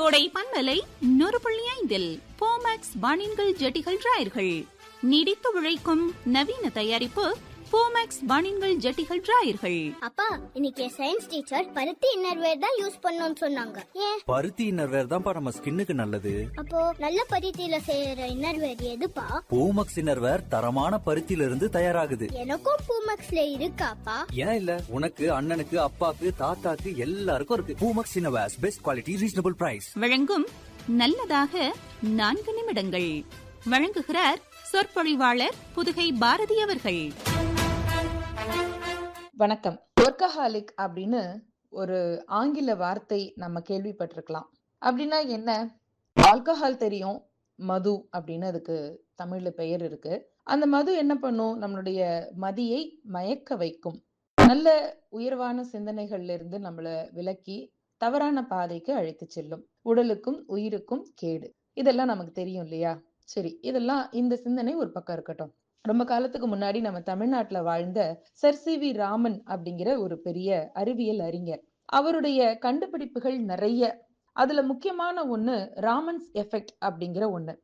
கோடை பன்மலை நூறு புள்ளி ஐந்தில் போமேக்ஸ் பானின்கள் ஜெட்டிகள் டிராயர்கள் நீடித்து உழைக்கும் நவீன தயாரிப்பு போமேக்ஸ் பானின்கள் ஜெட்டிகள் டிராயர்கள் அப்பா இன்னைக்கு சயின்ஸ் டீச்சர் பருத்தி இன்னர்வேர் தான் யூஸ் பண்ணணும்னு சொன்னாங்க ஏன் பருத்தி இன்னர்வேர் தான்ப்பா நம்ம ஸ்கின்னுக்கு நல்லது அப்போ நல்ல பருத்தியில செய்யற இன்னர்வேர் எதுப்பா பூமக்ஸ் இன்னர்வேர் தரமான பருத்தியில இருந்து தயாராகுது எனக்கும் பூமக்ஸ்ல இருக்காப்பா ஏன் இல்ல உனக்கு அண்ணனுக்கு அப்பாக்கு தாத்தாக்கு எல்லாருக்கும் இருக்கு Poomex innerwears best quality reasonable price வழங்கும் நல்லதாக நான்கு நிமிடங்கள் வழங்குகிறார் சொற்பொழிவாளர் புதுகை பாரதி அவர்கள் வணக்கம் ஒர்க்கஹாலிக் அப்படின்னு ஒரு ஆங்கில வார்த்தை நம்ம கேள்விப்பட்டிருக்கலாம் அப்படின்னா என்ன ஆல்கஹால் தெரியும் மது அப்படின்னு அதுக்கு தமிழ்ல பெயர் இருக்கு அந்த மது என்ன பண்ணும் நம்மளுடைய மதியை மயக்க வைக்கும் நல்ல உயர்வான சிந்தனைகள்ல இருந்து நம்மள விலக்கி தவறான பாதைக்கு அழைத்து செல்லும் உடலுக்கும் உயிருக்கும் கேடு இதெல்லாம் நமக்கு தெரியும் இல்லையா சரி இதெல்லாம் இந்த சிந்தனை ஒரு பக்கம் இருக்கட்டும் ரொம்ப காலத்துக்கு முன்னாடி நம்ம தமிழ்நாட்டுல வாழ்ந்த சர் சி வி ராமன் அப்படிங்கிற ஒரு பெரிய அறிவியல் அறிஞர் அவருடைய கண்டுபிடிப்புகள் நிறைய அதுல முக்கியமான ஒண்ணு ராமன்ஸ் எஃபெக்ட் அப்படிங்கிற ஒண்ணு